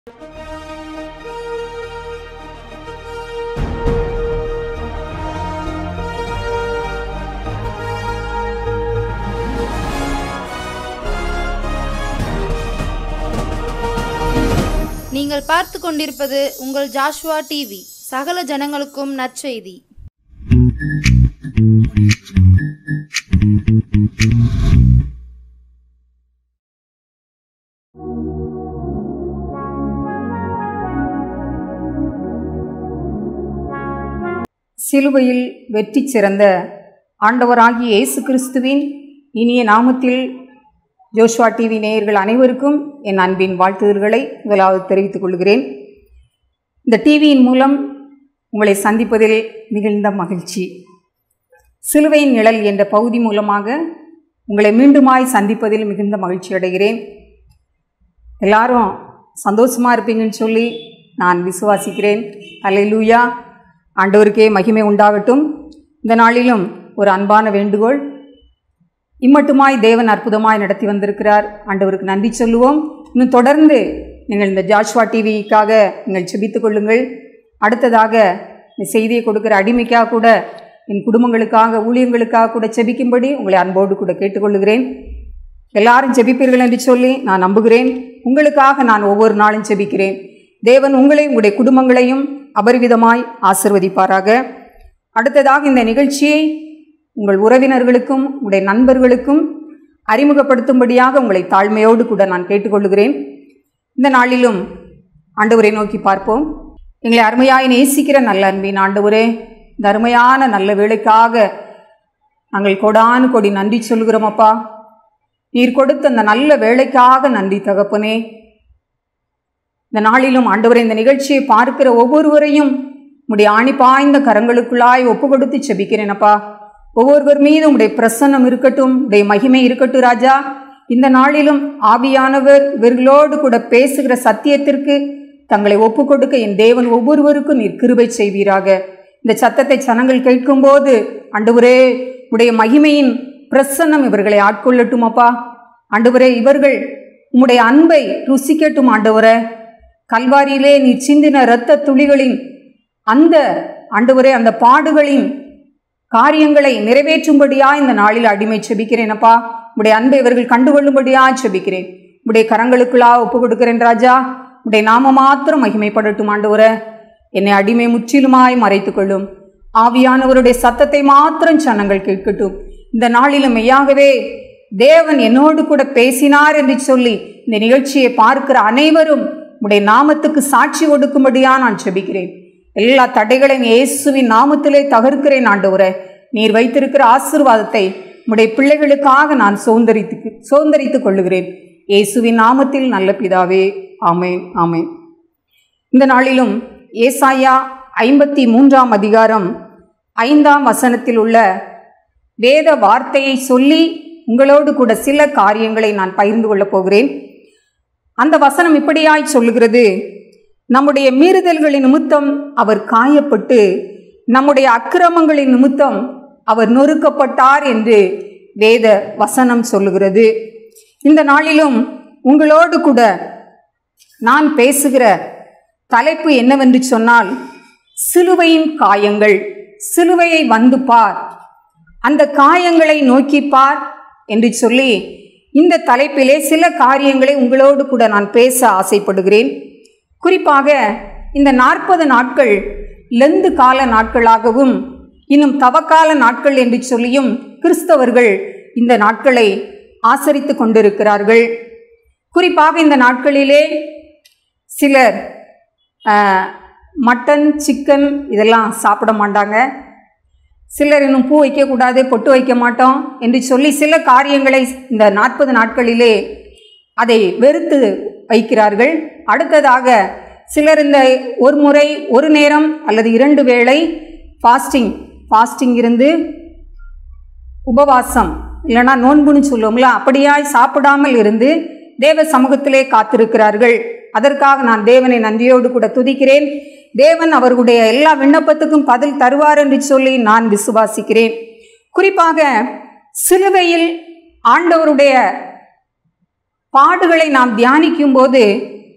நீங்கள் பார்த்து கொண்டிருப்பது உங்கள் ஜாஷ்வா டிவி சகல ஜனங்களுக்கும் நற்செய்தி சிலுவையில் வெற்றி சிறந்த ஆண்டவராகிய இயேசு கிறிஸ்துவின் இனிய நாமத்தில் ஜோஷ்வா டிவி நேயர்கள் அனைவருக்கும் என் அன்பின் வாழ்த்துதல்களை முதலாவது தெரிவித்துக் கொள்கிறேன் இந்த டிவியின் மூலம் உங்களை சந்திப்பதில் மிகுந்த மகிழ்ச்சி சிலுவையின் நிழல் என்ற பகுதி மூலமாக உங்களை மீண்டுமாய் சந்திப்பதில் மிகுந்த மகிழ்ச்சி அடைகிறேன் எல்லாரும் சந்தோஷமாக இருப்பீங்கன்னு சொல்லி நான் விசுவாசிக்கிறேன் அல்லேலூயா ஆண்டவருக்கே மகிமை உண்டாகட்டும் இந்த நாளிலும் ஒரு அன்பான வேண்டுகோள் இம்மட்டுமாய் தேவன் அற்புதமாய் நடத்தி வந்திருக்கிறார் ஆண்டவருக்கு நன்றி சொல்லுவோம் இன்னும் தொடர்ந்து நீங்கள் இந்த ஜாஷ்வா டிவிக்காக நீங்கள் செபித்துக் கொள்ளுங்கள் அடுத்ததாக இந்த செய்தியை கொடுக்கிற அடிமைக்காக கூட என் குடும்பங்களுக்காக ஊழியங்களுக்காக கூட செபிக்கும்படி உங்களை அன்போடு கூட கேட்டுக்கொள்ளுகிறேன் எல்லாரும் ஜெபிப்பீர்கள் என்று சொல்லி நான் நம்புகிறேன் உங்களுக்காக நான் ஒவ்வொரு நாளும் ஜெபிக்கிறேன் தேவன் உங்களை உங்களுடைய குடும்பங்களையும் அபரிவிதமாய் ஆசிர்வதிப்பாராக அடுத்ததாக இந்த நிகழ்ச்சியை உங்கள் உறவினர்களுக்கும் உங்களுடைய நண்பர்களுக்கும் அறிமுகப்படுத்தும்படியாக உங்களை தாழ்மையோடு கூட நான் கேட்டுக்கொள்கிறேன் இந்த நாளிலும் ஆண்டவரை நோக்கி பார்ப்போம் எங்களை அருமையாய் நேசிக்கிற நல்ல அன்பின் ஆண்டவரே இந்த அருமையான நல்ல வேலைக்காக நாங்கள் கொடானு கொடி நன்றி சொல்கிறோம் அப்பா நீர் கொடுத்த அந்த நல்ல வேலைக்காக நன்றி தகப்பனே இந்த நாளிலும் ஆண்டவரை இந்த நிகழ்ச்சியை பார்க்கிற ஒவ்வொருவரையும் உடைய ஆணி பாய்ந்த கரங்களுக்குள்ளாய் ஒப்பு கொடுத்து செபிக்கிறேனப்பா ஒவ்வொருவர் மீது உடைய பிரசன்னம் இருக்கட்டும் உடைய மகிமை இருக்கட்டும் ராஜா இந்த நாளிலும் ஆவியானவர் இவர்களோடு கூட பேசுகிற சத்தியத்திற்கு தங்களை ஒப்பு கொடுக்க என் தேவன் ஒவ்வொருவருக்கும் நீர் கிருபை செய்வீராக இந்த சத்தத்தை ஜனங்கள் கேட்கும்போது ஆண்டவரே உடைய மகிமையின் பிரசன்னம் இவர்களை ஆட்கொள்ளட்டும் அப்பா ஆண்டவரே இவர்கள் உம்முடைய அன்பை ருசிக்கட்டும் ஆண்டவரே கல்வாரியிலே நீ சிந்தின இரத்த துளிகளின் அந்த ஆண்டவரே அந்த பாடுகளின் காரியங்களை நிறைவேற்றும்படியா இந்த நாளில் அடிமை செபிக்கிறேனப்பா உடைய அன்பை இவர்கள் கண்டுகொள்ளும்படியா செபிக்கிறேன் உடைய கரங்களுக்குள்ளா ஒப்பு கொடுக்கிறேன் ராஜா உடைய நாம மாத்திரம் மகிமைப்படட்டும் ஆண்டவர என்னை அடிமை முற்றிலுமாய் மறைத்துக் கொள்ளும் ஆவியானவருடைய சத்தத்தை மாத்திரம் சனங்கள் கேட்கட்டும் இந்த நாளிலும் மெய்யாகவே தேவன் என்னோடு கூட பேசினார் என்று சொல்லி இந்த நிகழ்ச்சியை பார்க்கிற அனைவரும் உடைய நாமத்துக்கு சாட்சி கொடுக்கும்படியா நான் செபிக்கிறேன் எல்லா தடைகளையும் இயேசுவின் நாமத்திலே தகர்க்கிறேன் ஆண்டவரே நீர் வைத்திருக்கிற ஆசிர்வாதத்தை உடைய பிள்ளைகளுக்காக நான் சோந்தரித்து சோந்தரித்துக் கொள்ளுகிறேன் இயேசுவின் நாமத்தில் நல்ல பிதாவே ஆமேன் ஆமேன் இந்த நாளிலும் ஏசாயா ஐம்பத்தி மூன்றாம் அதிகாரம் ஐந்தாம் வசனத்தில் உள்ள வேத வார்த்தையை சொல்லி உங்களோடு கூட சில காரியங்களை நான் பகிர்ந்து கொள்ளப் போகிறேன் அந்த வசனம் இப்படியாய் சொல்லுகிறது நம்முடைய மீறுதல்களின் நிமித்தம் அவர் காயப்பட்டு நம்முடைய அக்கிரமங்களின் நிமித்தம் அவர் நொறுக்கப்பட்டார் என்று வேத வசனம் சொல்லுகிறது இந்த நாளிலும் உங்களோடு கூட நான் பேசுகிற தலைப்பு என்னவென்று சொன்னால் சிலுவையின் காயங்கள் சிலுவையை வந்து பார் அந்த காயங்களை நோக்கி பார் என்று சொல்லி இந்த தலைப்பிலே சில காரியங்களை உங்களோடு கூட நான் பேச ஆசைப்படுகிறேன் குறிப்பாக இந்த நாற்பது நாட்கள் லெந்து கால நாட்களாகவும் இன்னும் தவக்கால நாட்கள் என்று சொல்லியும் கிறிஸ்தவர்கள் இந்த நாட்களை ஆசரித்து கொண்டிருக்கிறார்கள் குறிப்பாக இந்த நாட்களிலே சிலர் மட்டன் சிக்கன் இதெல்லாம் சாப்பிட மாட்டாங்க சிலர் இன்னும் பூ வைக்கக்கூடாது பொட்டு வைக்க மாட்டோம் என்று சொல்லி சில காரியங்களை இந்த நாற்பது நாட்களிலே அதை வெறுத்து வைக்கிறார்கள் அடுத்ததாக சிலர் இந்த ஒரு முறை ஒரு நேரம் அல்லது இரண்டு வேளை ஃபாஸ்டிங் ஃபாஸ்டிங் இருந்து உபவாசம் இல்லைன்னா நோன்புன்னு சொல்லுவோம்ல அப்படியாய் சாப்பிடாமல் இருந்து தேவ சமூகத்திலே காத்திருக்கிறார்கள் அதற்காக நான் தேவனை நன்றியோடு கூட துதிக்கிறேன் தேவன் அவர்களுடைய எல்லா விண்ணப்பத்துக்கும் பதில் தருவார் என்று சொல்லி நான் விசுவாசிக்கிறேன் குறிப்பாக சிலுவையில் ஆண்டவருடைய பாடுகளை நாம் தியானிக்கும் போது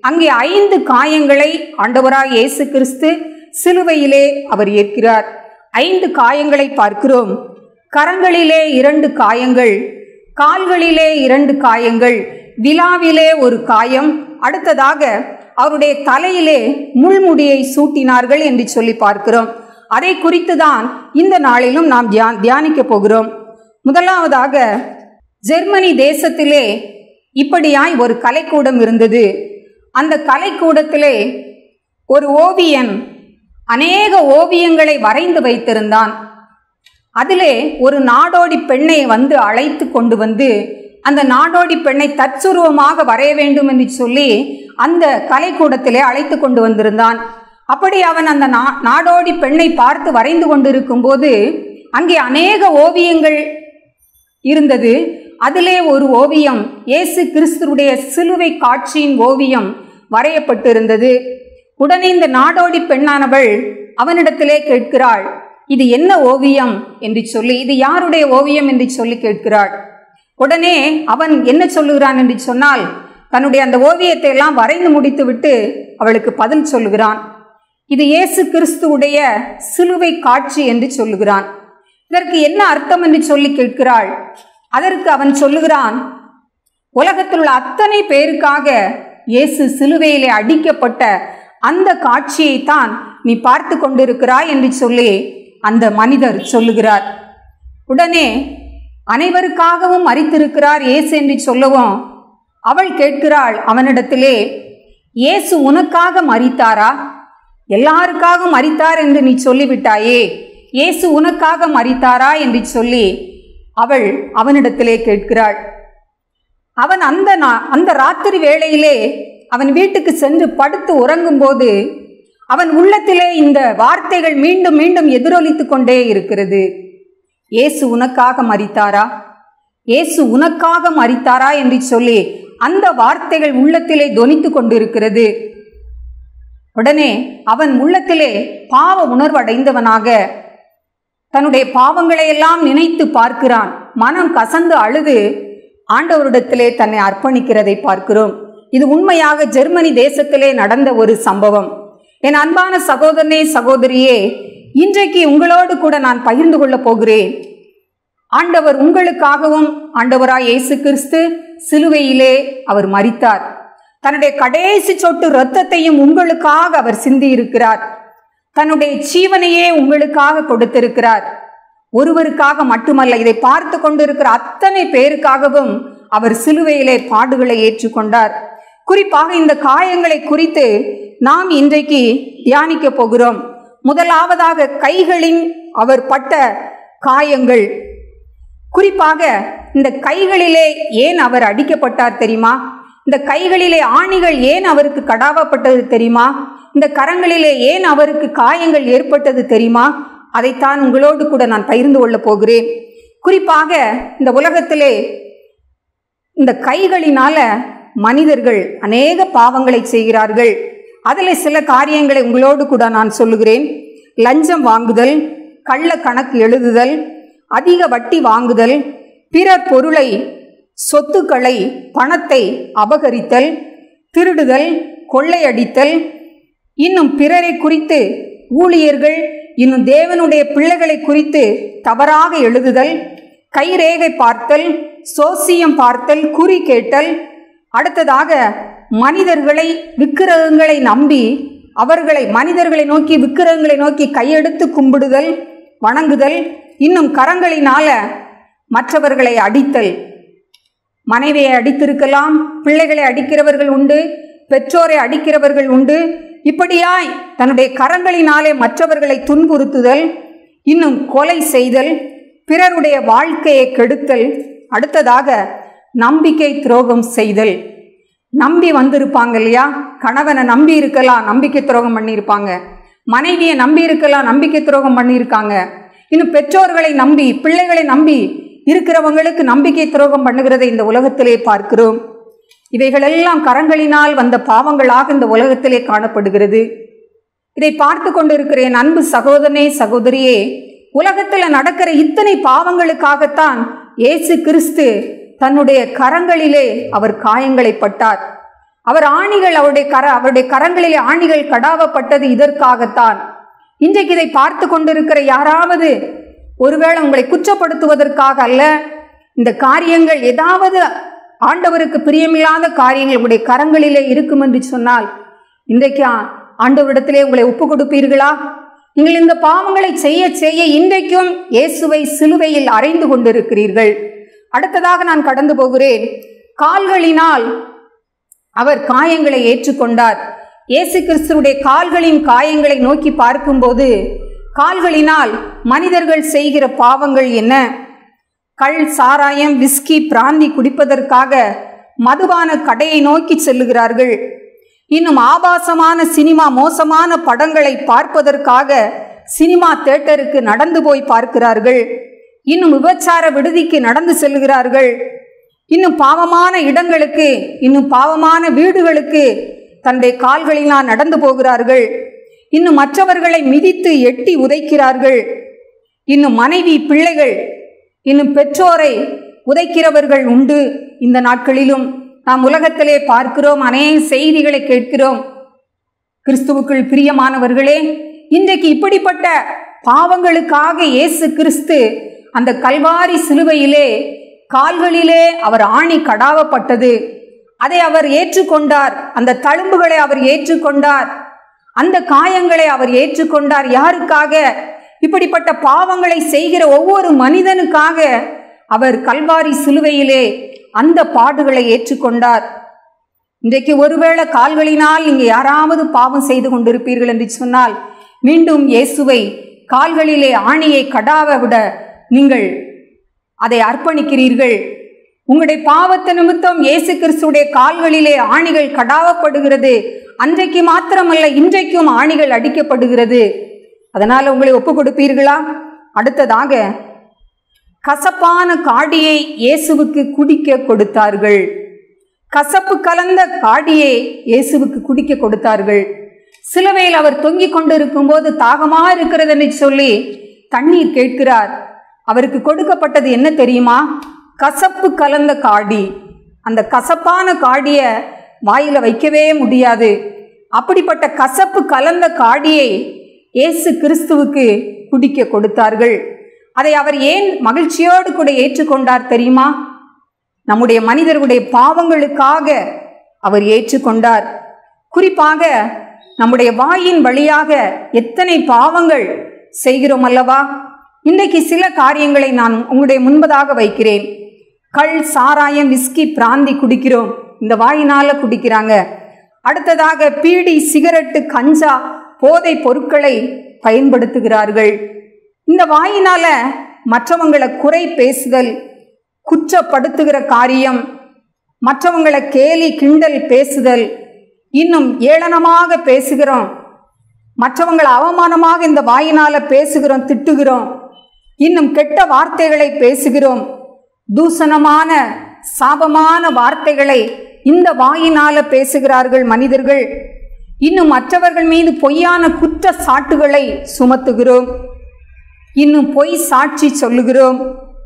அங்கே ஐந்து காயங்களை ஆண்டவராய் இயேசு கிறிஸ்து சிலுவையிலே அவர் ஏற்கிறார் ஐந்து காயங்களை பார்க்கிறோம் கரங்களிலே இரண்டு காயங்கள் கால்களிலே இரண்டு காயங்கள் விழாவிலே ஒரு காயம் அடுத்ததாக அவருடைய தலையிலே முள்முடியை சூட்டினார்கள் என்று சொல்லி பார்க்கிறோம் அதை குறித்து தான் இந்த நாளிலும் நாம் தியா தியானிக்க போகிறோம் முதலாவதாக ஜெர்மனி தேசத்திலே இப்படியாய் ஒரு கலைக்கூடம் இருந்தது அந்த கலைக்கூடத்திலே ஒரு ஓவியன் அநேக ஓவியங்களை வரைந்து வைத்திருந்தான் அதிலே ஒரு நாடோடி பெண்ணை வந்து அழைத்து கொண்டு வந்து அந்த நாடோடி பெண்ணை தற்சுருவமாக வரைய வேண்டும் என்று சொல்லி அந்த கலைக்கூடத்திலே அழைத்து கொண்டு வந்திருந்தான் அப்படி அவன் அந்த நா நாடோடி பெண்ணை பார்த்து வரைந்து கொண்டிருக்கும் போது அங்கே அநேக ஓவியங்கள் இருந்தது அதிலே ஒரு ஓவியம் இயேசு கிறிஸ்துடைய சிலுவை காட்சியின் ஓவியம் வரையப்பட்டிருந்தது உடனே இந்த நாடோடி பெண்ணானவள் அவனிடத்திலே கேட்கிறாள் இது என்ன ஓவியம் என்று சொல்லி இது யாருடைய ஓவியம் என்று சொல்லி கேட்கிறாள் உடனே அவன் என்ன சொல்லுகிறான் என்று சொன்னால் தன்னுடைய அந்த ஓவியத்தை எல்லாம் வரைந்து முடித்துவிட்டு அவளுக்கு பதில் சொல்லுகிறான் இது இயேசு கிறிஸ்துவுடைய சிலுவை காட்சி என்று சொல்லுகிறான் இதற்கு என்ன அர்த்தம் என்று சொல்லி கேட்கிறாள் அதற்கு அவன் சொல்லுகிறான் உலகத்தில் உள்ள அத்தனை பேருக்காக இயேசு சிலுவையிலே அடிக்கப்பட்ட அந்த காட்சியைத்தான் நீ பார்த்து கொண்டிருக்கிறாய் என்று சொல்லி அந்த மனிதர் சொல்லுகிறார் உடனே அனைவருக்காகவும் மறித்திருக்கிறார் இயேசு என்று சொல்லவும் அவள் கேட்கிறாள் அவனிடத்திலே இயேசு உனக்காக மறித்தாரா எல்லாருக்காக மறித்தார் என்று நீ சொல்லிவிட்டாயே இயேசு உனக்காக மறித்தாரா என்று சொல்லி அவள் அவனிடத்திலே கேட்கிறாள் அவன் அந்த நா- அந்த ராத்திரி வேளையிலே அவன் வீட்டுக்கு சென்று படுத்து உறங்கும்போது அவன் உள்ளத்திலே இந்த வார்த்தைகள் மீண்டும் மீண்டும் எதிரொலித்து கொண்டே இருக்கிறது இயேசு உனக்காக மறித்தாரா இயேசு உனக்காக மறித்தாரா என்று சொல்லி அந்த வார்த்தைகள் உள்ளத்திலே தொனித்து கொண்டிருக்கிறது உடனே அவன் உள்ளத்திலே பாவ உணர்வடைந்தவனாக தன்னுடைய பாவங்களை எல்லாம் நினைத்து பார்க்கிறான் மனம் கசந்து அழுது ஆண்டவரிடத்திலே தன்னை அர்ப்பணிக்கிறதை பார்க்கிறோம் இது உண்மையாக ஜெர்மனி தேசத்திலே நடந்த ஒரு சம்பவம் என் அன்பான சகோதரனே சகோதரியே இன்றைக்கு உங்களோடு கூட நான் பகிர்ந்து கொள்ளப் போகிறேன் ஆண்டவர் உங்களுக்காகவும் ஆண்டவராய் இயேசு கிறிஸ்து சிலுவையிலே அவர் மரித்தார் தன்னுடைய கடைசி சொட்டு இரத்தத்தையும் உங்களுக்காக அவர் சிந்தி இருக்கிறார் தன்னுடைய ஜீவனையே உங்களுக்காக கொடுத்திருக்கிறார் ஒருவருக்காக மட்டுமல்ல இதை பார்த்து கொண்டிருக்கிற அத்தனை பேருக்காகவும் அவர் சிலுவையிலே பாடுகளை ஏற்றுக்கொண்டார் குறிப்பாக இந்த காயங்களை குறித்து நாம் இன்றைக்கு தியானிக்க போகிறோம் முதலாவதாக கைகளின் அவர் பட்ட காயங்கள் குறிப்பாக இந்த கைகளிலே ஏன் அவர் அடிக்கப்பட்டார் தெரியுமா இந்த கைகளிலே ஆணிகள் ஏன் அவருக்கு கடாவப்பட்டது தெரியுமா இந்த கரங்களிலே ஏன் அவருக்கு காயங்கள் ஏற்பட்டது தெரியுமா அதைத்தான் உங்களோடு கூட நான் பகிர்ந்து கொள்ளப் போகிறேன் குறிப்பாக இந்த உலகத்திலே இந்த கைகளினால மனிதர்கள் அநேக பாவங்களை செய்கிறார்கள் அதில் சில காரியங்களை உங்களோடு கூட நான் சொல்லுகிறேன் லஞ்சம் வாங்குதல் கள்ள கணக்கு எழுதுதல் அதிக வட்டி வாங்குதல் பிறர் பொருளை சொத்துக்களை பணத்தை அபகரித்தல் திருடுதல் கொள்ளையடித்தல் இன்னும் பிறரை குறித்து ஊழியர்கள் இன்னும் தேவனுடைய பிள்ளைகளை குறித்து தவறாக எழுதுதல் கைரேகை பார்த்தல் சோசியம் பார்த்தல் குறி கேட்டல் அடுத்ததாக மனிதர்களை விக்கிரகங்களை நம்பி அவர்களை மனிதர்களை நோக்கி விக்கிரகங்களை நோக்கி கையெடுத்து கும்பிடுதல் வணங்குதல் இன்னும் கரங்களினால மற்றவர்களை அடித்தல் மனைவியை அடித்திருக்கலாம் பிள்ளைகளை அடிக்கிறவர்கள் உண்டு பெற்றோரை அடிக்கிறவர்கள் உண்டு இப்படியாய் தன்னுடைய கரங்களினாலே மற்றவர்களை துன்புறுத்துதல் இன்னும் கொலை செய்தல் பிறருடைய வாழ்க்கையை கெடுத்தல் அடுத்ததாக நம்பிக்கை துரோகம் செய்தல் நம்பி வந்திருப்பாங்க இல்லையா கணவனை நம்பி இருக்கலாம் நம்பிக்கை துரோகம் பண்ணியிருப்பாங்க மனைவியை நம்பி இருக்கலாம் நம்பிக்கை துரோகம் பண்ணியிருக்காங்க இன்னும் பெற்றோர்களை நம்பி பிள்ளைகளை நம்பி இருக்கிறவங்களுக்கு நம்பிக்கை துரோகம் பண்ணுகிறதை இந்த உலகத்திலே பார்க்கிறோம் இவைகளெல்லாம் கரங்களினால் வந்த பாவங்களாக இந்த உலகத்திலே காணப்படுகிறது இதை பார்த்து கொண்டிருக்கிற என் அன்பு சகோதரனே சகோதரியே உலகத்தில் நடக்கிற இத்தனை பாவங்களுக்காகத்தான் இயேசு கிறிஸ்து தன்னுடைய கரங்களிலே அவர் காயங்களை பட்டார் அவர் ஆணிகள் அவருடைய கர அவருடைய கரங்களிலே ஆணிகள் கடாவப்பட்டது இதற்காகத்தான் இன்றைக்கு இதை பார்த்து கொண்டிருக்கிற யாராவது ஒருவேளை உங்களை குற்றப்படுத்துவதற்காக அல்ல இந்த காரியங்கள் ஏதாவது ஆண்டவருக்கு பிரியமில்லாத காரியங்கள் உங்களுடைய கரங்களிலே இருக்கும் என்று சொன்னால் இன்றைக்கு ஆ- ஆண்டவரிடத்திலே உங்களை ஒப்பு கொடுப்பீர்களா நீங்கள் இந்த பாவங்களை செய்ய செய்ய இன்றைக்கும் இயேசுவை சிலுவையில் அறைந்து கொண்டிருக்கிறீர்கள் அடுத்ததாக நான் கடந்து போகிறேன் கால்களினால் அவர் காயங்களை ஏற்றுக்கொண்டார் இயேசு கிறிஸ்துவுடைய கால்களின் காயங்களை நோக்கி பார்க்கும்போது கால்களினால் மனிதர்கள் செய்கிற பாவங்கள் என்ன கள் சாராயம் விஸ்கி பிராந்தி குடிப்பதற்காக மதுபான கடையை நோக்கி செல்லுகிறார்கள் இன்னும் ஆபாசமான சினிமா மோசமான படங்களை பார்ப்பதற்காக சினிமா தேட்டருக்கு நடந்து போய் பார்க்கிறார்கள் இன்னும் விபச்சார விடுதிக்கு நடந்து செல்கிறார்கள் இன்னும் பாவமான இடங்களுக்கு இன்னும் பாவமான வீடுகளுக்கு தன்னுடைய கால்களினால் நடந்து போகிறார்கள் இன்னும் மற்றவர்களை மிதித்து எட்டி உதைக்கிறார்கள் இன்னும் மனைவி பிள்ளைகள் இன்னும் பெற்றோரை உதைக்கிறவர்கள் உண்டு இந்த நாட்களிலும் நாம் உலகத்திலே பார்க்கிறோம் அநேக செய்திகளை கேட்கிறோம் கிறிஸ்துவுக்குள் பிரியமானவர்களே இன்றைக்கு இப்படிப்பட்ட பாவங்களுக்காக இயேசு கிறிஸ்து அந்த கல்வாரி சிலுவையிலே கால்களிலே அவர் ஆணி கடாவப்பட்டது அதை அவர் ஏற்றுக்கொண்டார் அந்த தழும்புகளை அவர் ஏற்றுக்கொண்டார் அந்த காயங்களை அவர் ஏற்றுக்கொண்டார் யாருக்காக இப்படிப்பட்ட பாவங்களை செய்கிற ஒவ்வொரு மனிதனுக்காக அவர் கல்வாரி சிலுவையிலே அந்த பாடுகளை ஏற்றுக்கொண்டார் இன்றைக்கு ஒருவேளை கால்களினால் நீங்க யாராவது பாவம் செய்து கொண்டிருப்பீர்கள் என்று சொன்னால் மீண்டும் இயேசுவை கால்களிலே ஆணியை கடாவ விட நீங்கள் அதை அர்ப்பணிக்கிறீர்கள் உங்களுடைய பாவத்த நிமித்தம் இயேசு கிறிஸ்துடைய கால்களிலே ஆணிகள் கடாவப்படுகிறது அன்றைக்கு மாத்திரமல்ல இன்றைக்கும் ஆணிகள் அடிக்கப்படுகிறது அதனால உங்களை ஒப்பு கொடுப்பீர்களா அடுத்ததாக கசப்பான காடியை இயேசுவுக்கு குடிக்க கொடுத்தார்கள் கசப்பு கலந்த காடியை இயேசுவுக்கு குடிக்க கொடுத்தார்கள் சிலுவையில் அவர் தொங்கிக் கொண்டிருக்கும் போது தாகமா இருக்கிறது என்று சொல்லி தண்ணீர் கேட்கிறார் அவருக்கு கொடுக்கப்பட்டது என்ன தெரியுமா கசப்பு கலந்த காடி அந்த கசப்பான காடிய வாயில வைக்கவே முடியாது அப்படிப்பட்ட கசப்பு கலந்த காடியை இயேசு கிறிஸ்துவுக்கு குடிக்க கொடுத்தார்கள் அதை அவர் ஏன் மகிழ்ச்சியோடு கூட ஏற்றுக்கொண்டார் தெரியுமா நம்முடைய மனிதர்களுடைய பாவங்களுக்காக அவர் ஏற்றுக்கொண்டார் குறிப்பாக நம்முடைய வாயின் வழியாக எத்தனை பாவங்கள் செய்கிறோம் அல்லவா இன்றைக்கு சில காரியங்களை நான் உங்களுடைய முன்பதாக வைக்கிறேன் கள் சாராயம் விஸ்கி பிராந்தி குடிக்கிறோம் இந்த வாயினால குடிக்கிறாங்க அடுத்ததாக பீடி சிகரெட்டு கஞ்சா போதை பொருட்களை பயன்படுத்துகிறார்கள் இந்த வாயினால மற்றவங்களை குறை பேசுதல் குற்றப்படுத்துகிற காரியம் மற்றவங்களை கேலி கிண்டல் பேசுதல் இன்னும் ஏளனமாக பேசுகிறோம் மற்றவங்களை அவமானமாக இந்த வாயினால பேசுகிறோம் திட்டுகிறோம் இன்னும் கெட்ட வார்த்தைகளை பேசுகிறோம் தூசணமான சாபமான வார்த்தைகளை இந்த வாயினால பேசுகிறார்கள் மனிதர்கள் இன்னும் மற்றவர்கள் மீது பொய்யான குற்ற சாட்டுகளை சுமத்துகிறோம் இன்னும் பொய் சாட்சி சொல்லுகிறோம்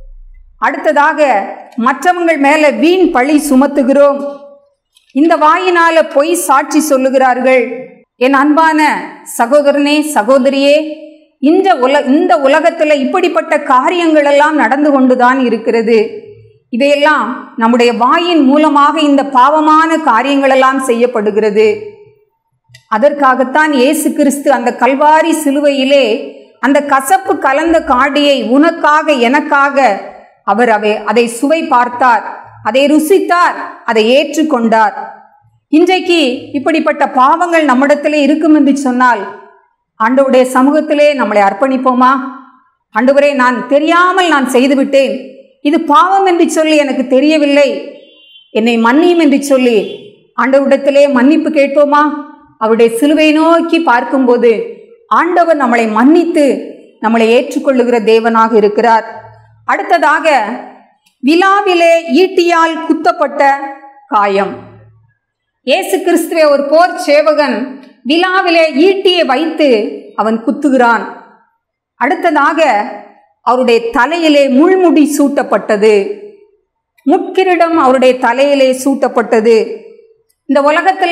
அடுத்ததாக மற்றவங்கள் மேல வீண் பழி சுமத்துகிறோம் இந்த வாயினால பொய் சாட்சி சொல்லுகிறார்கள் என் அன்பான சகோதரனே சகோதரியே இந்த உல இந்த உலகத்துல இப்படிப்பட்ட காரியங்கள் எல்லாம் நடந்து கொண்டுதான் இருக்கிறது இவையெல்லாம் நம்முடைய வாயின் மூலமாக இந்த பாவமான காரியங்கள் எல்லாம் செய்யப்படுகிறது அதற்காகத்தான் இயேசு கிறிஸ்து அந்த கல்வாரி சிலுவையிலே அந்த கசப்பு கலந்த காடியை உனக்காக எனக்காக அவர் அவை அதை சுவை பார்த்தார் அதை ருசித்தார் அதை ஏற்றுக்கொண்டார் இன்றைக்கு இப்படிப்பட்ட பாவங்கள் நம்மிடத்திலே இருக்கும் என்று சொன்னால் ஆண்டவருடைய சமூகத்திலே நம்மளை அர்ப்பணிப்போமா ஆண்டவரே நான் தெரியாமல் நான் செய்துவிட்டேன் இது பாவம் என்று சொல்லி எனக்கு தெரியவில்லை என்னை மன்னியும் என்று சொல்லி ஆண்டவரிடத்திலே மன்னிப்பு கேட்போமா அவருடைய சிலுவை நோக்கி பார்க்கும்போது ஆண்டவர் நம்மளை மன்னித்து நம்மளை ஏற்றுக்கொள்ளுகிற தேவனாக இருக்கிறார் அடுத்ததாக விழாவிலே ஈட்டியால் குத்தப்பட்ட காயம் இயேசு கிறிஸ்துவே ஒரு போர் சேவகன் விழாவிலே ஈட்டியை வைத்து அவன் குத்துகிறான் அடுத்ததாக அவருடைய தலையிலே முள்முடி சூட்டப்பட்டது முட்கிரிடம் அவருடைய தலையிலே சூட்டப்பட்டது இந்த உலகத்துல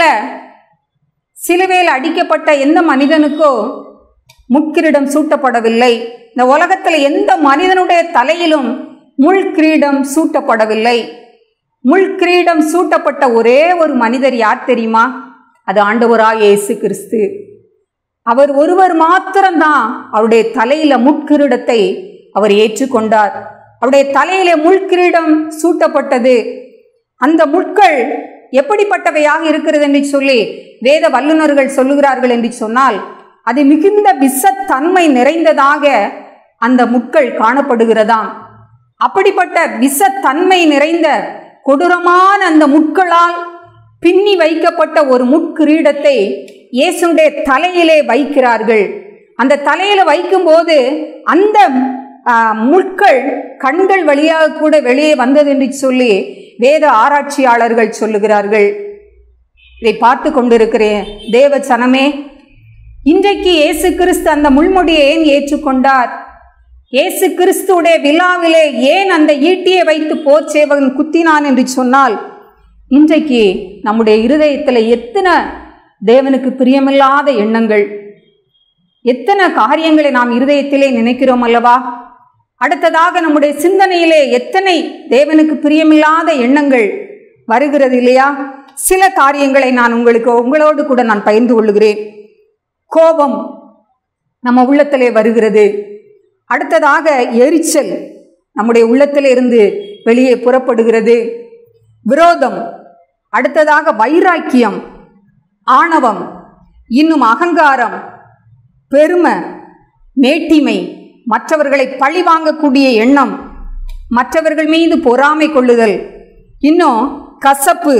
சிலுவையில் அடிக்கப்பட்ட எந்த மனிதனுக்கோ முட்கிரீடம் சூட்டப்படவில்லை இந்த உலகத்தில் எந்த மனிதனுடைய தலையிலும் முள் கிரீடம் சூட்டப்படவில்லை முள் கிரீடம் சூட்டப்பட்ட ஒரே ஒரு மனிதர் யார் தெரியுமா அது ஆண்டவராய் இயேசு கிறிஸ்து அவர் ஒருவர் மாத்திரம்தான் அவருடைய தலையில முட்கிரீடத்தை அவர் ஏற்றுக்கொண்டார் அவருடைய தலையில முள்கிரீடம் சூட்டப்பட்டது அந்த முட்கள் எப்படிப்பட்டவையாக இருக்கிறது என்று சொல்லி வேத வல்லுநர்கள் சொல்லுகிறார்கள் என்று சொன்னால் அது மிகுந்த விஷத்தன்மை நிறைந்ததாக அந்த முட்கள் காணப்படுகிறதாம் அப்படிப்பட்ட விஷத்தன்மை நிறைந்த கொடூரமான அந்த முட்களால் பின்னி வைக்கப்பட்ட ஒரு முட்கிரீடத்தை இயேசுடைய தலையிலே வைக்கிறார்கள் அந்த தலையில வைக்கும்போது அந்த ஆ, முட்கள் கண்கள் வழியாக கூட வெளியே வந்தது என்று சொல்லி வேத ஆராய்ச்சியாளர்கள் சொல்லுகிறார்கள் இதை பார்த்து கொண்டிருக்கிறேன் தேவ சனமே இன்றைக்கு இயேசு கிறிஸ்து அந்த முள்முடியை ஏன் ஏற்றுக்கொண்டார் இயேசு கிறிஸ்துவுடைய விழாவிலே ஏன் அந்த ஈட்டியை வைத்து போர் சேவகன் குத்தினான் என்று சொன்னால் இன்றைக்கு நம்முடைய இருதயத்தில் எத்தனை தேவனுக்கு பிரியமில்லாத எண்ணங்கள் எத்தனை காரியங்களை நாம் இருதயத்திலே நினைக்கிறோம் அல்லவா அடுத்ததாக நம்முடைய சிந்தனையிலே எத்தனை தேவனுக்கு பிரியமில்லாத எண்ணங்கள் வருகிறது இல்லையா சில காரியங்களை நான் உங்களுக்கு உங்களோடு கூட நான் பகிர்ந்து கொள்ளுகிறேன் கோபம் நம்ம உள்ளத்திலே வருகிறது அடுத்ததாக எரிச்சல் நம்முடைய உள்ளத்திலே இருந்து வெளியே புறப்படுகிறது விரோதம் அடுத்ததாக வைராக்கியம் ஆணவம் இன்னும் அகங்காரம் பெருமை மேட்டிமை மற்றவர்களை பழி வாங்கக்கூடிய எண்ணம் மற்றவர்கள் மீது பொறாமை கொள்ளுதல் இன்னும் கசப்பு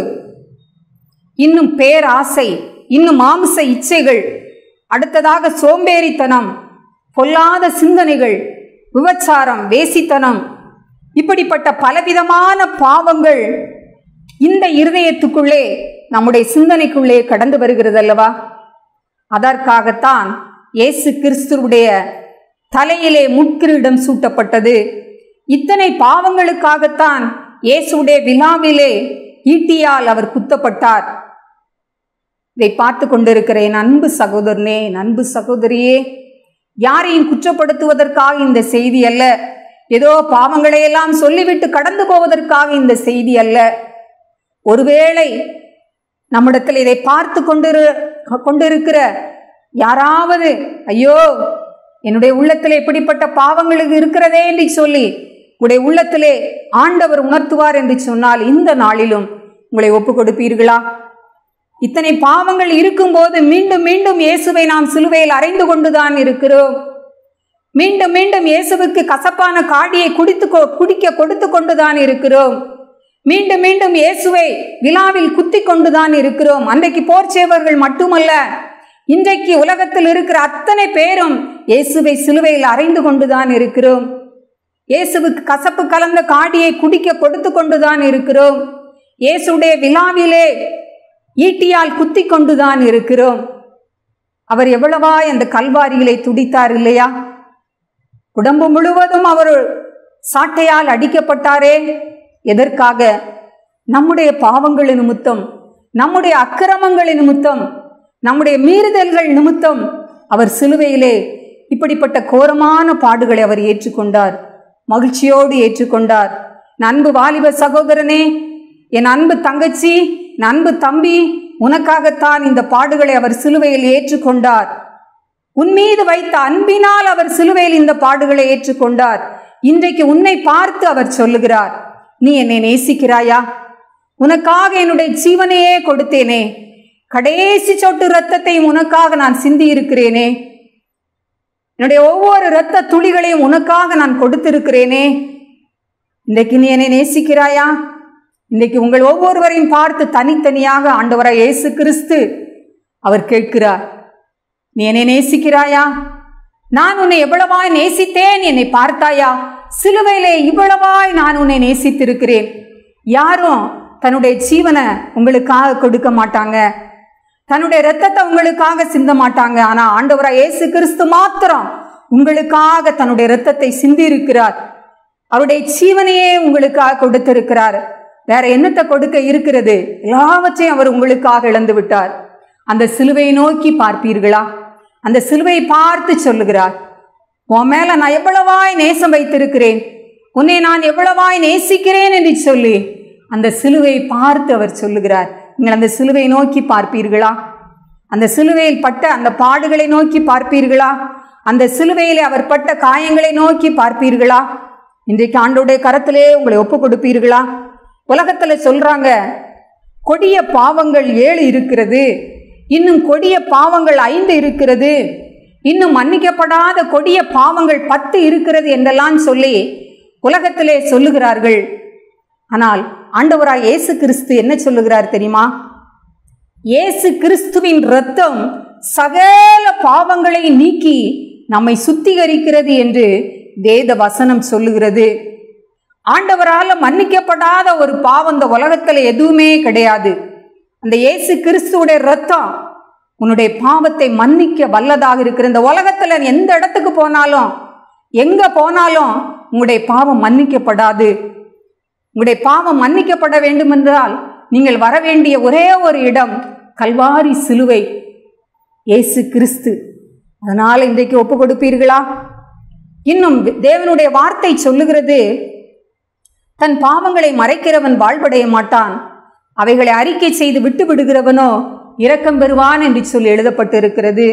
இன்னும் பேராசை இன்னும் மாமிச இச்சைகள் அடுத்ததாக சோம்பேறித்தனம் பொல்லாத சிந்தனைகள் விபச்சாரம் வேசித்தனம் இப்படிப்பட்ட பலவிதமான பாவங்கள் இந்த இருதயத்துக்குள்ளே நம்முடைய சிந்தனைக்குள்ளே கடந்து வருகிறது அல்லவா அதற்காகத்தான் இயேசு கிறிஸ்துவுடைய தலையிலே முட்கிரீடம் சூட்டப்பட்டது இத்தனை பாவங்களுக்காகத்தான் இயேசுடைய விழாவிலே ஈட்டியால் அவர் குத்தப்பட்டார் இதை பார்த்து கொண்டிருக்கிறேன் அன்பு சகோதரனே என் அன்பு சகோதரியே யாரையும் குற்றப்படுத்துவதற்காக இந்த செய்தி அல்ல ஏதோ பாவங்களை எல்லாம் சொல்லிவிட்டு கடந்து போவதற்காக இந்த செய்தி அல்ல ஒருவேளை நம்மிடத்தில் இதை பார்த்து கொண்டிரு கொண்டிருக்கிற யாராவது ஐயோ என்னுடைய உள்ளத்தில் எப்படிப்பட்ட பாவங்களுக்கு இருக்கிறதே என்று சொல்லி உங்களுடைய உள்ளத்திலே ஆண்டவர் உணர்த்துவார் என்று சொன்னால் இந்த நாளிலும் உங்களை ஒப்பு கொடுப்பீர்களா இத்தனை பாவங்கள் இருக்கும்போது மீண்டும் மீண்டும் இயேசுவை நாம் சிலுவையில் அறைந்து கொண்டுதான் இருக்கிறோம் மீண்டும் மீண்டும் இயேசுவுக்கு கசப்பான காடியை குடித்து கொ- குடிக்க கொடுத்து கொண்டுதான் இருக்கிறோம் மீண்டும் மீண்டும் இயேசுவை விழாவில் குத்தி கொண்டுதான் இருக்கிறோம் அன்றைக்கு போர்ச்சேவர்கள் மட்டுமல்ல இன்றைக்கு உலகத்தில் இருக்கிற அத்தனை பேரும் இயேசுவை சிலுவையில் அறைந்து கொண்டுதான் இருக்கிறோம் இயேசுவுக்கு கசப்பு கலந்த காடியை குடிக்க கொடுத்து கொண்டுதான் இருக்கிறோம் இயேசுடைய விழாவிலே ஈட்டியால் குத்தி கொண்டுதான் இருக்கிறோம் அவர் எவ்வளவா அந்த கல்வாரியிலே துடித்தார் இல்லையா உடம்பு முழுவதும் அவர் சாட்டையால் அடிக்கப்பட்டாரே எதற்காக நம்முடைய பாவங்களின் நிமித்தம் நம்முடைய அக்கிரமங்களின் நிமித்தம் நம்முடைய மீறுதல்கள் நிமித்தம் அவர் சிலுவையிலே இப்படிப்பட்ட கோரமான பாடுகளை அவர் ஏற்றுக்கொண்டார் மகிழ்ச்சியோடு ஏற்றுக்கொண்டார் என் அன்பு வாலிப சகோதரனே என் அன்பு தங்கச்சி என் அன்பு தம்பி உனக்காகத்தான் இந்த பாடுகளை அவர் சிலுவையில் ஏற்றுக்கொண்டார் உன் மீது வைத்த அன்பினால் அவர் சிலுவையில் இந்த பாடுகளை ஏற்றுக்கொண்டார் இன்றைக்கு உன்னை பார்த்து அவர் சொல்லுகிறார் நீ என்னை நேசிக்கிறாயா உனக்காக என்னுடைய ஜீவனையே கொடுத்தேனே கடைசி சொட்டு இரத்தத்தையும் உனக்காக நான் சிந்தி இருக்கிறேனே என்னுடைய ஒவ்வொரு இரத்த துளிகளையும் உனக்காக நான் கொடுத்திருக்கிறேனே இன்றைக்கு நீ என்னை நேசிக்கிறாயா இன்றைக்கு உங்கள் ஒவ்வொருவரையும் பார்த்து தனித்தனியாக ஆண்டவராய் இயேசு கிறிஸ்து அவர் கேட்கிறார் நீ என்னை நேசிக்கிறாயா நான் உன்னை எவ்வளவாய் நேசித்தேன் என்னை பார்த்தாயா சிலுவையிலே இவ்வளவாய் நான் உன்னை நேசித்திருக்கிறேன் யாரும் தன்னுடைய ஜீவனை உங்களுக்காக கொடுக்க மாட்டாங்க தன்னுடைய இரத்தத்தை உங்களுக்காக சிந்த மாட்டாங்க ஆனா ஆண்டவராய் இயேசு கிறிஸ்து மாத்திரம் உங்களுக்காக தன்னுடைய இரத்தத்தை சிந்தி இருக்கிறார் அவருடைய ஜீவனையே உங்களுக்காக கொடுத்திருக்கிறார் வேற என்னத்தை கொடுக்க இருக்கிறது எல்லாவற்றையும் அவர் உங்களுக்காக இழந்து விட்டார் அந்த சிலுவையை நோக்கி பார்ப்பீர்களா அந்த சிலுவையை பார்த்து சொல்லுகிறார் உன் மேல நான் எவ்வளவாய் நேசம் வைத்திருக்கிறேன் உன்னை நான் எவ்வளவாய் நேசிக்கிறேன் என்று சொல்லி அந்த சிலுவையை பார்த்து அவர் சொல்லுகிறார் நீங்கள் அந்த சிலுவையை நோக்கி பார்ப்பீர்களா அந்த சிலுவையில் பட்ட அந்த பாடுகளை நோக்கி பார்ப்பீர்களா அந்த சிலுவையில் அவர் பட்ட காயங்களை நோக்கி பார்ப்பீர்களா இன்றைக்கு ஆண்டோடைய கரத்திலே உங்களை ஒப்பு கொடுப்பீர்களா உலகத்துல சொல்றாங்க கொடிய பாவங்கள் ஏழு இருக்கிறது இன்னும் கொடிய பாவங்கள் ஐந்து இருக்கிறது இன்னும் மன்னிக்கப்படாத கொடிய பாவங்கள் பத்து இருக்கிறது என்றெல்லாம் சொல்லி உலகத்திலே சொல்லுகிறார்கள் ஆனால் ஆண்டவராய் இயேசு கிறிஸ்து என்ன சொல்லுகிறார் தெரியுமா இயேசு கிறிஸ்துவின் இரத்தம் சகல பாவங்களை நீக்கி நம்மை சுத்திகரிக்கிறது என்று வேத வசனம் சொல்லுகிறது ஆண்டவரால் மன்னிக்கப்படாத ஒரு பாவம் இந்த உலகத்துல எதுவுமே கிடையாது அந்த இயேசு கிறிஸ்துவுடைய ரத்தம் உன்னுடைய பாவத்தை மன்னிக்க வல்லதாக இருக்கிற இந்த உலகத்துல நீ எந்த இடத்துக்கு போனாலும் எங்க போனாலும் உங்களுடைய பாவம் மன்னிக்கப்படாது உங்களுடைய பாவம் மன்னிக்கப்பட வேண்டுமென்றால் நீங்கள் வர வேண்டிய ஒரே ஒரு இடம் கல்வாரி சிலுவை இயேசு கிறிஸ்து அதனால இன்றைக்கு ஒப்பு கொடுப்பீர்களா இன்னும் தேவனுடைய வார்த்தை சொல்லுகிறது தன் பாவங்களை மறைக்கிறவன் வாழ்வடைய மாட்டான் அவைகளை அறிக்கை செய்து விட்டு விடுகிறவனோ இரக்கம் பெறுவான் என்று சொல்லி எழுதப்பட்டிருக்கிறது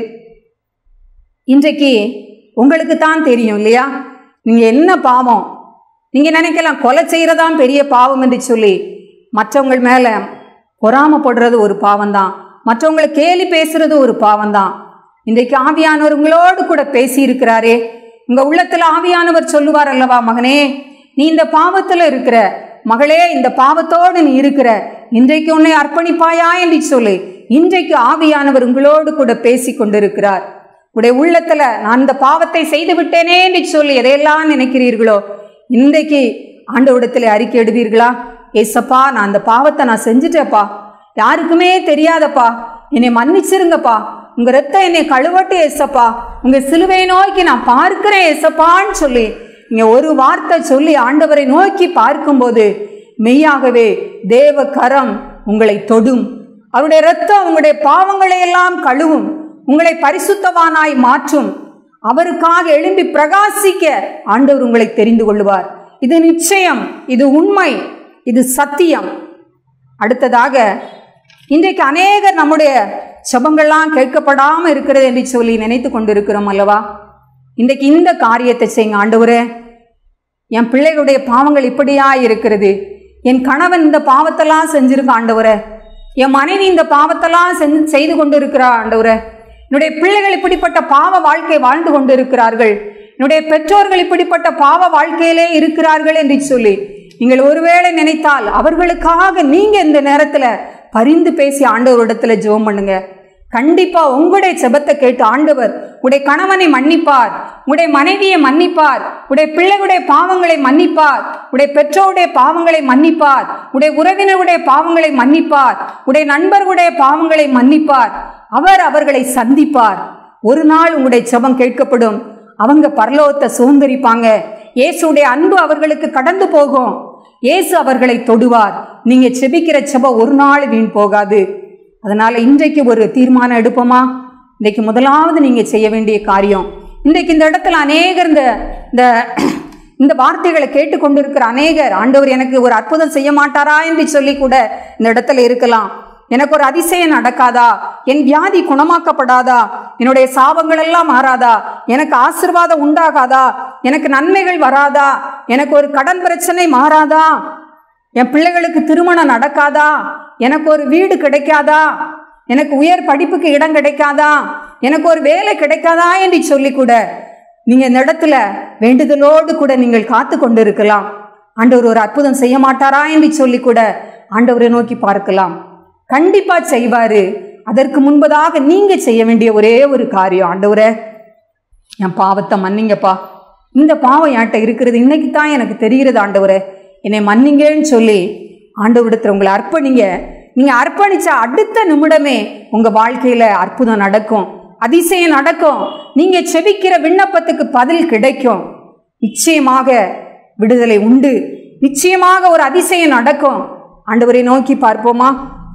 இன்றைக்கு உங்களுக்கு தான் தெரியும் இல்லையா நீங்க என்ன பாவம் நீங்க நினைக்கலாம் கொலை செய்யறதான் பெரிய பாவம் என்று சொல்லி மற்றவங்க மேல பொறாமப்படுறது ஒரு பாவம்தான் மற்றவங்களை கேலி பேசுறது ஒரு பாவம்தான் இன்றைக்கு ஆவியானவர் உங்களோடு கூட பேசி இருக்கிறாரே உங்க உள்ளத்துல ஆவியானவர் சொல்லுவார் அல்லவா மகனே நீ இந்த பாவத்துல இருக்கிற மகளே இந்த பாவத்தோடு நீ இருக்கிற இன்றைக்கு உன்னை அர்ப்பணிப்பாயா என்று சொல்லி இன்றைக்கு ஆவியானவர் உங்களோடு கூட பேசி கொண்டிருக்கிறார் உடைய உள்ளத்துல நான் இந்த பாவத்தை செய்து விட்டேனே என்று சொல்லி எதையெல்லாம் நினைக்கிறீர்களோ இன்றைக்கு ஆண்டவரிடத்துல அறிக்கை எடுவீர்களா ஏசப்பா நான் அந்த பாவத்தை நான் செஞ்சுட்டேப்பா யாருக்குமே தெரியாதப்பா என்னை மன்னிச்சிருங்கப்பா உங்க ரத்தம் என்னை கழுவட்டு ஏசப்பா உங்க சிலுவையை நோக்கி நான் பார்க்கிறேன் ஏசப்பான்னு சொல்லி நீங்க ஒரு வார்த்தை சொல்லி ஆண்டவரை நோக்கி பார்க்கும்போது மெய்யாகவே தேவ கரம் உங்களை தொடும் அவருடைய ரத்தம் உங்களுடைய பாவங்களை எல்லாம் கழுவும் உங்களை பரிசுத்தவானாய் மாற்றும் அவருக்காக எழும்பி பிரகாசிக்க ஆண்டவர் உங்களை தெரிந்து கொள்வார் இது நிச்சயம் இது உண்மை இது சத்தியம் அடுத்ததாக இன்றைக்கு அநேகர் நம்முடைய செபங்கள்லாம் கேட்கப்படாமல் இருக்கிறது என்று சொல்லி நினைத்து கொண்டிருக்கிறோம் அல்லவா இன்றைக்கு இந்த காரியத்தை செய்யுங்க ஆண்டவரே என் பிள்ளைகளுடைய பாவங்கள் இப்படியா இருக்கிறது என் கணவன் இந்த பாவத்தெல்லாம் செஞ்சிருக்க ஆண்டவரே என் மனைவி இந்த பாவத்தெல்லாம் செஞ்சு செய்து கொண்டு இருக்கிறா ஆண்டவரே என்னுடைய பிள்ளைகள் இப்படிப்பட்ட பாவ வாழ்க்கை வாழ்ந்து கொண்டு இருக்கிறார்கள் என்னுடைய பெற்றோர்கள் இப்படிப்பட்ட பாவ வாழ்க்கையிலே இருக்கிறார்கள் என்று சொல்லி நீங்கள் ஒருவேளை நினைத்தால் அவர்களுக்காக நீங்க இந்த நேரத்துல பரிந்து பேசி ஆண்டவரிடத்துல ஜெபம் பண்ணுங்க கண்டிப்பா உங்களுடைய செபத்தை கேட்டு ஆண்டவர் உடைய கணவனை மன்னிப்பார் உடைய மனைவியை மன்னிப்பார் உடைய பிள்ளைகளுடைய பாவங்களை மன்னிப்பார் உடைய பெற்றோருடைய பாவங்களை மன்னிப்பார் உடைய உறவினருடைய பாவங்களை மன்னிப்பார் உடைய நண்பர்களுடைய பாவங்களை மன்னிப்பார் அவர் அவர்களை சந்திப்பார் ஒரு நாள் உங்களுடைய செபம் கேட்கப்படும் அவங்க பரலோகத்தை சுதந்திரிப்பாங்க இயேசுடைய அன்பு அவர்களுக்கு கடந்து போகும் இயேசு அவர்களை தொடுவார் நீங்க செபிக்கிற செபம் ஒரு நாள் வீண் போகாது அதனால இன்றைக்கு ஒரு தீர்மானம் எடுப்போமா இன்றைக்கு முதலாவது நீங்க செய்ய வேண்டிய காரியம் இன்றைக்கு இந்த இடத்துல அநேகர் இந்த இந்த இந்த வார்த்தைகளை கேட்டுக்கொண்டிருக்கிற அநேகர் ஆண்டவர் எனக்கு ஒரு அற்புதம் செய்ய மாட்டாரா என்று சொல்லி கூட இந்த இடத்துல இருக்கலாம் எனக்கு ஒரு அதிசயம் நடக்காதா என் வியாதி குணமாக்கப்படாதா என்னுடைய சாபங்கள் எல்லாம் மாறாதா எனக்கு ஆசிர்வாதம் உண்டாகாதா எனக்கு நன்மைகள் வராதா எனக்கு ஒரு கடன் பிரச்சனை மாறாதா என் பிள்ளைகளுக்கு திருமணம் நடக்காதா எனக்கு ஒரு வீடு கிடைக்காதா எனக்கு உயர் படிப்புக்கு இடம் கிடைக்காதா எனக்கு ஒரு வேலை கிடைக்காதா என்று சொல்லி கூட நீங்க இந்த இடத்துல வேண்டுதலோடு கூட நீங்கள் காத்து கொண்டு இருக்கலாம் ஆண்டவர் ஒரு அற்புதம் செய்ய மாட்டாரா என்று சொல்லி கூட ஆண்டவரை நோக்கி பார்க்கலாம் கண்டிப்பா செய்வாரு அதற்கு முன்பதாக நீங்க செய்ய வேண்டிய ஒரே ஒரு காரியம் ஆண்டவரே என் பாவத்தை மன்னிங்கப்பா இந்த பாவம் என்கிட்ட இருக்கிறது இன்னைக்கு தான் எனக்கு தெரிகிறது ஆண்டவரே என்னை மன்னிங்கன்னு சொல்லி ஆண்டவரிடத்தில் உங்களை அர்ப்பணிங்க நீங்க அர்ப்பணிச்ச அடுத்த நிமிடமே உங்க வாழ்க்கையில அற்புதம் நடக்கும் அதிசயம் நடக்கும் நீங்க செபிக்கிற விண்ணப்பத்துக்கு பதில் கிடைக்கும் நிச்சயமாக விடுதலை உண்டு நிச்சயமாக ஒரு அதிசயம் நடக்கும் ஆண்டவரை நோக்கி பார்ப்போமா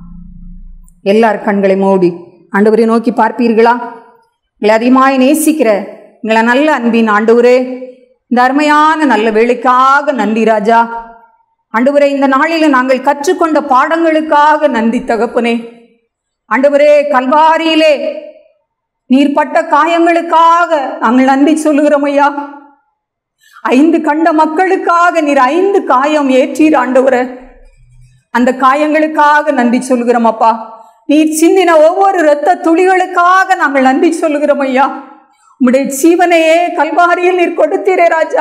எல்லார் கண்களை மூடி ஆண்டவரை நோக்கி பார்ப்பீர்களா எங்களை அதிகமாய் நேசிக்கிற எங்களை நல்ல அன்பின் ஆண்டவரே இந்த அருமையான நல்ல வேலைக்காக நன்றி ராஜா ஆண்டவரே இந்த நாளில் நாங்கள் கற்றுக்கொண்ட பாடங்களுக்காக நன்றி தகப்பனே ஆண்டவரே கல்வாரியிலே நீர் பட்ட காயங்களுக்காக நாங்கள் நன்றி சொல்லுகிறோம் ஐயா ஐந்து கண்ட மக்களுக்காக நீர் ஐந்து காயம் ஏற்றீர் ஆண்டவரே அந்த காயங்களுக்காக நன்றி சொல்கிறோம் அப்பா நீர் சிந்தின ஒவ்வொரு இரத்த துளிகளுக்காக நாங்கள் நன்றி சொல்கிறோம் ஐயா உம்முடைய ஜீவனையே கல்வாரியில் நீர் கொடுத்தீரே ராஜா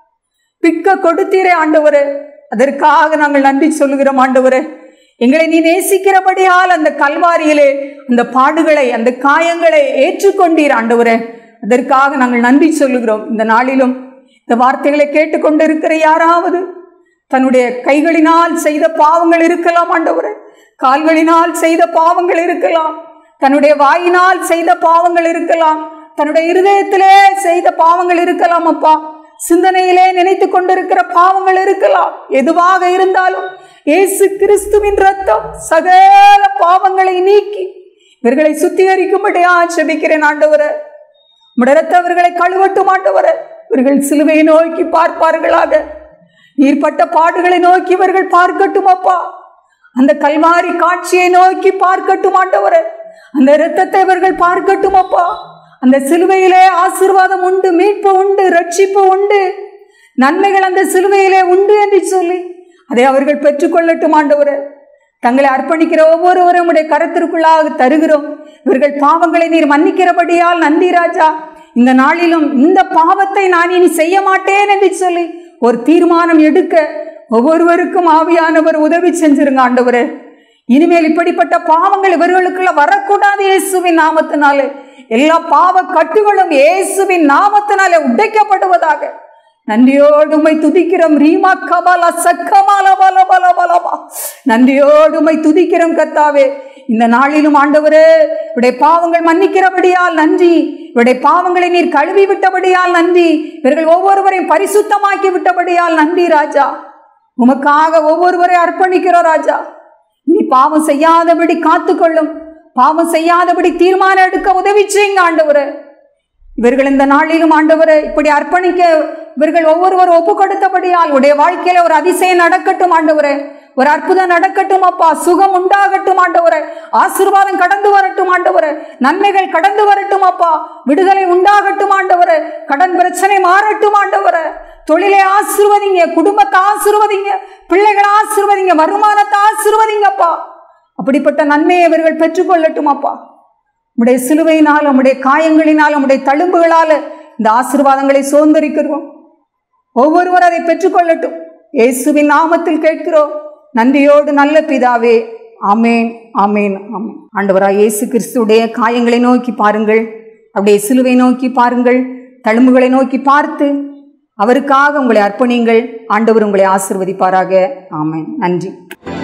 பிக்க கொடுத்தீரே ஆண்டவரே அதற்காக நாங்கள் நன்றி சொல்கிறோம் ஆண்டவரே எங்களை நீ நேசிக்கிறபடியால் அந்த கல்வாரியிலே அந்த பாடுகளை அந்த காயங்களை ஏற்றுக்கொண்டீர் ஆண்டவரே அதற்காக நாங்கள் நன்றி சொல்லுகிறோம் இந்த நாளிலும் இந்த வார்த்தைகளை கேட்டுக்கொண்டிருக்கிற யாராவது தன்னுடைய கைகளினால் செய்த பாவங்கள் இருக்கலாம் ஆண்டவரே கால்களினால் செய்த பாவங்கள் இருக்கலாம் தன்னுடைய வாயினால் செய்த பாவங்கள் இருக்கலாம் தன்னுடைய இருதயத்திலே செய்த பாவங்கள் இருக்கலாம் அப்பா சிந்தனையிலே நினைத்து கொண்டிருக்கிற பாவங்கள் இருக்கலாம் எதுவாக இருந்தாலும் இயேசு கிறிஸ்துவின் ரத்தம் சகல பாவங்களை நீக்கி இவர்களை சுத்திகரிக்கும்படியா செபிக்கிறேன் ஆண்டவரே உம்முடைய ரத்தம் இவர்களை கழுவட்டும் ஆண்டவரே இவர்கள் சிலுவையை நோக்கி பார்ப்பார்களாக நீர்பட்ட பாடுகளை நோக்கி இவர்கள் பார்க்கட்டும் அப்பா அந்த கல்வாரி காட்சியை நோக்கி பார்க்கட்டும் ஆண்டவரே அந்த இரத்தத்தை இவர்கள் பார்க்கட்டும் அப்பா அந்த சிலுவையிலே ஆசீர்வாதம் உண்டு மீட்பு உண்டு ரட்சிப்பு உண்டு நன்மைகள் அந்த சிலுவையிலே உண்டு என்று சொல்லி அதை அவர்கள் பெற்றுக்கொள்ளட்டும் ஆண்டவரே தங்களை அர்ப்பணிக்கிற ஒவ்வொருவரும் உடைய கரத்திற்குள்ளாக தருகிறோம் இவர்கள் பாவங்களை நீர் மன்னிக்கிறபடியால் நன்றி ராஜா இந்த நாளிலும் இந்த பாவத்தை நான் இனி செய்ய மாட்டேன் என்று சொல்லி ஒரு தீர்மானம் எடுக்க ஒவ்வொருவருக்கும் ஆவியானவர் உதவி செஞ்சிருங்க ஆண்டவரே இனிமேல் இப்படிப்பட்ட பாவங்கள் இவர்களுக்குள்ள வரக்கூடாது இயேசுவின் நாமத்தினாலே எல்லா பாவ கட்டுகளும் இயேசுவின் நாமத்தினாலே உடைக்கப்படுவதாக நன்றியோடு உம்மை துதிக்கிறோம் ரீமா கபால சக்கமால பல பல பலமா நன்றியோடு உம்மை துதிக்கிறோம் கர்த்தாவே இந்த நாளிலும் ஆண்டவரே இவருடைய பாவங்கள் மன்னிக்கிறபடியால் நன்றி இவருடைய பாவங்களை நீர் கழுவி விட்டபடியால் நன்றி இவர்கள் ஒவ்வொருவரையும் பரிசுத்தமாக்கி விட்டபடியால் நன்றி ராஜா உமக்காக ஒவ்வொருவரை அர்ப்பணிக்கிறோம் ராஜா நீ பாவம் செய்யாதபடி காத்துக்கொள்ளும் பாவம் செய்யாதபடி தீர்மானம் எடுக்க உதவி செய்யுங்க ஆண்டவரே இவர்கள் இந்த நாளிலும் ஆண்டவரை இப்படி அர்ப்பணிக்க இவர்கள் ஒவ்வொருவர் ஒப்பு கொடுத்தபடியால் உடைய வாழ்க்கையில ஒரு அதிசயம் நடக்கட்டும் ஆண்டவரே ஒரு அற்புதம் நடக்கட்டும் அப்பா சுகம் உண்டாகட்டும் ஆண்டவரே ஆசீர்வாதம் கடந்து வரட்டும் ஆண்டவரே நன்மைகள் கடந்து வரட்டும் அப்பா விடுதலை உண்டாகட்டும் ஆண்டவரே கடன் பிரச்சனை மாறட்டும் ஆண்டவரே தொழிலை ஆசிர்வதிங்க குடும்பத்தை ஆசிர்வதிங்க பிள்ளைகளை ஆசிர்வதிங்க வருமானத்தை ஆசிர்வதிங்கப்பா அப்படிப்பட்ட நன்மையை இவர்கள் பெற்றுக்கொள்ளட்டும் அப்பா உடைய சிலுவையினால் உடைய காயங்களினால் உடைய தழும்புகளால் இந்த ஆசீர்வாதங்களை சுதந்திரிக்கிறோம் ஒவ்வொருவர் அதை பெற்றுக்கொள்ளட்டும் இயேசுவின் நாமத்தில் கேட்கிறோம் நன்றியோடு நல்ல பிதாவே ஆமேன் ஆமேன் ஆமேன் ஆண்டவராய் இயேசு கிறிஸ்துடைய காயங்களை நோக்கி பாருங்கள் அப்படியே சிலுவை நோக்கி பாருங்கள் தழும்புகளை நோக்கி பார்த்து அவருக்காக உங்களை அர்ப்பணிங்கள் ஆண்டவர் உங்களை ஆசிர்வதிப்பாராக ஆமேன் நன்றி